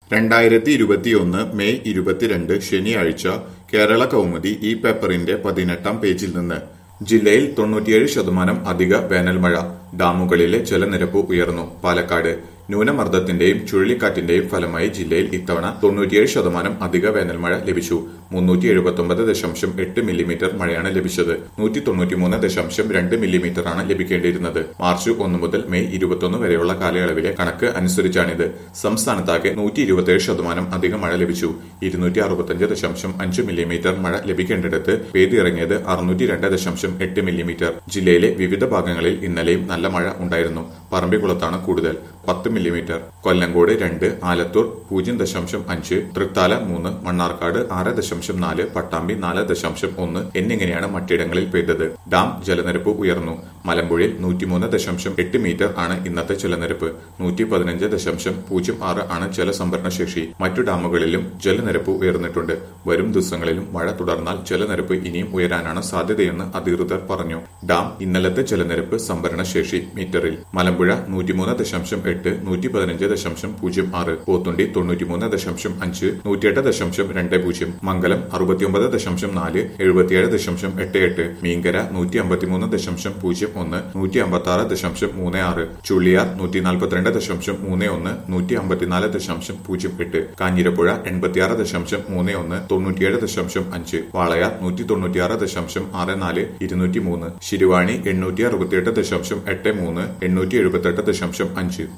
രണ്ടായിരത്തി ഇരുപത്തിയൊന്ന് മെയ് ഇരുപത്തിരണ്ട് ശനിയാഴ്ച കേരള കൗമുദി ഈ പേപ്പറിന്റെ പതിനെട്ടാം പേജിൽ നിന്ന് ജില്ലയിൽ തൊണ്ണൂറ്റിയേഴ് ശതമാനം അധിക വേനൽമഴ ഡാമുകളിലെ ജലനിരപ്പ് ഉയർന്നു പാലക്കാട് ന്യൂനമർദ്ദത്തിന്റെയും ചുഴലിക്കാറ്റിന്റെയും ഫലമായി ജില്ലയിൽ ഇത്തവണ തൊണ്ണൂറ്റിയേഴ് ശതമാനം അധിക വേനൽമഴ ലഭിച്ചു മുന്നൂറ്റി എഴുപത്തൊമ്പത് ദശാംശം എട്ട് മില്ലിമീറ്റർ മഴയാണ് ലഭിച്ചത് നൂറ്റി തൊണ്ണൂറ്റിമൂന്ന് ദശാംശം രണ്ട് മില്ലിമീറ്ററാണ് ലഭിക്കേണ്ടിയിരുന്നത് മാർച്ച് ഒന്ന് മുതൽ മെയ് ഇരുപത്തൊന്ന് വരെയുള്ള കാലയളവിലെ കണക്ക് അനുസരിച്ചാണിത് സംസ്ഥാനത്താകെ നൂറ്റി ഇരുപത്തിയേഴ് ശതമാനം അധിക മഴ ലഭിച്ചു ഇരുന്നൂറ്റി അറുപത്തഞ്ച് ദശാംശം അഞ്ച് മില്ലിമീറ്റർ മഴ ലഭിക്കേണ്ടിടത്ത് പെയ്തിറങ്ങിയത് അറുന്നൂറ്റി രണ്ട് ദശാംശം എട്ട് മില്ലിമീറ്റർ ജില്ലയിലെ വിവിധ ഭാഗങ്ങളിൽ ഇന്നലെയും നല്ല മഴ ഉണ്ടായിരുന്നു പറമ്പിക്കുളത്താണ് കൂടുതൽ പത്ത് മില്ലിമീറ്റർ കൊല്ലങ്കോട് രണ്ട് ആലത്തൂർ പൂജ്യം ദശാംശം അഞ്ച് തൃത്താല മൂന്ന് മണ്ണാർക്കാട് ആറ് ദശാംശം നാല് പട്ടാമ്പി നാല് ദശാംശം ഒന്ന് എന്നിങ്ങനെയാണ് മറ്റിടങ്ങളിൽ പെയ്തത് ഡാം ജലനിരപ്പ് ഉയർന്നു മലമ്പുഴയിൽ നൂറ്റിമൂന്ന് ദശാംശം എട്ട് മീറ്റർ ആണ് ഇന്നത്തെ ജലനിരപ്പ് നൂറ്റി പതിനഞ്ച് ദശാംശം പൂജ്യം ആറ് ആണ് ജലസംഭരണ ശേഷി മറ്റു ഡാമുകളിലും ജലനിരപ്പ് ഉയർന്നിട്ടുണ്ട് വരും ദിവസങ്ങളിലും മഴ തുടർന്നാൽ ജലനിരപ്പ് ഇനിയും ഉയരാനാണ് സാധ്യതയെന്ന് അധികൃതർ പറഞ്ഞു ഡാം ഇന്നലത്തെ ജലനിരപ്പ് സംഭരണ ശേഷി മീറ്ററിൽ മലമ്പുഴ നൂറ്റിമൂന്ന് ദശാംശം എട്ട് നൂറ്റി പതിനഞ്ച് ദശാംശം പൂജ്യം ആറ് പോത്തുണ്ടി തൊണ്ണൂറ്റിമൂന്ന് ദശാംശം അഞ്ച് നൂറ്റിയെട്ട് ദശാംശം രണ്ട് പൂജ്യം മംഗലം അറുപത്തിയൊമ്പത് ദശാംശം നാല് എഴുപത്തിയേഴ് ദശാംശം എട്ട് എട്ട് മീങ്കര നൂറ്റി അമ്പത്തിമൂന്ന് ദശാംശം പൂജ്യം ഒന്ന് നൂറ്റി അമ്പത്തി ആറ് ദശാംശം മൂന്ന് ആറ് ചുള്ളിയാർ നൂറ്റി നാൽപ്പത്തിരണ്ട് ദശാംശം മൂന്ന് ഒന്ന് നൂറ്റി അമ്പത്തിനാല് ദശാംശം പൂജ്യം എട്ട് കാഞ്ഞിരപ്പുഴ എൺപത്തിയാറ് ദശാംശം മൂന്ന് ഒന്ന് തൊണ്ണൂറ്റിയേഴ് ദശാംശം അഞ്ച് വാളയാർ നൂറ്റി തൊണ്ണൂറ്റിയാറ് ദശാംശം ആറ് നാല് ഇരുന്നൂറ്റി മൂന്ന് ശിരുവാണി എണ്ണൂറ്റി അറുപത്തിയെട്ട് ദശാംശം എട്ട് മൂന്ന് എണ്ണൂറ്റി എഴുപത്തെട്ട് ദശാംശം അഞ്ച്